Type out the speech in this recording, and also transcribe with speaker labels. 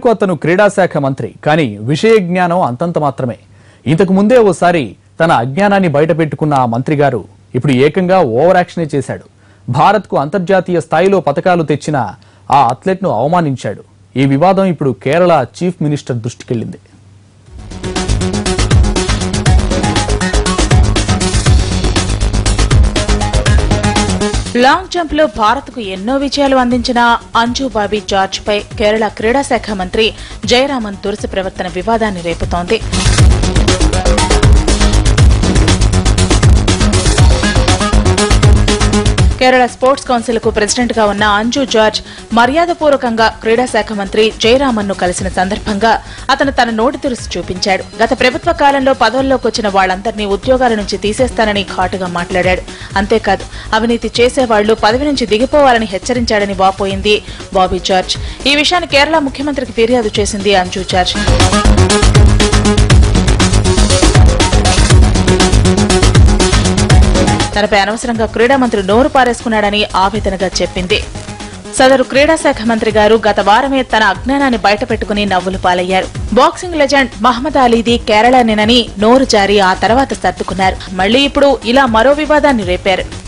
Speaker 1: పేరుకు అతను క్రీడాశాఖ మంత్రి కానీ విషయ జ్ఞానం అంతంత మాత్రమే ఇంతకు ముందే ఓసారి తన అజ్ఞానాన్ని బయటపెట్టుకున్న ఆ మంత్రి గారు ఇప్పుడు ఏకంగా ఓవర్ యాక్షనే చేశాడు భారత్కు అంతర్జాతీయ స్థాయిలో పథకాలు తెచ్చిన ఆ అథ్లెట్ను అవమానించాడు ఈ వివాదం ఇప్పుడు కేరళ చీఫ్ మినిస్టర్ దృష్టికెళ్లింది
Speaker 2: లాంగ్ జంప్ లో భారత్ కు ఎన్నో విజయాలు అందించిన అంజు బాబీ జార్జ్ పై కేరళ క్రీడా శాఖ మంత్రి జయరామన్ దురుసు ప్రవర్తన వివాదాన్ని రేపుతోంది కేరళ స్పోర్ట్స్ కౌన్సిల్ కు ప్రెసిడెంట్ గా ఉన్న అంజు జార్జ్ మర్యాదపూర్వకంగా క్రీడా శాఖ మంత్రి జయరామన్ ను కలిసిన సందర్భంగా అతను తన నోటి తెరుసు చూపించాడు గత ప్రభుత్వ కాలంలో పదవుల్లోకి వచ్చిన వాళ్ళందరినీ ఉద్యోగాల నుంచి తీసేస్తానని ఘాటుగా మాట్లాడాడు అంతేకాదు అవినీతి చేసేవాళ్లు పదవి నుంచి దిగిపోవాలని హెచ్చరించాడని వాపోయింది బాబీ జార్జ్ ఈ విషయాన్ని కేరళ ముఖ్యమంత్రికి ఫిర్యాదు చేసింది అంజు జార్జ్ తనపై అనవసరంగా క్రీడా మంత్రి నోరు పారేసుకున్నాడని ఆవేదనగా చెప్పింది సదరు క్రీడా శాఖ మంత్రి గారు గత వారమే తన అజ్ఞానాన్ని బయటపెట్టుకుని నవ్వులు పాలయ్యారు బాక్సింగ్ లెజెండ్ మహమ్మద్ అలీది కేరళనేనని నోరు జారి ఆ తర్వాత సర్దుకున్నారు మళ్లీ ఇప్పుడు ఇలా మరో వివాదాన్ని రేపారు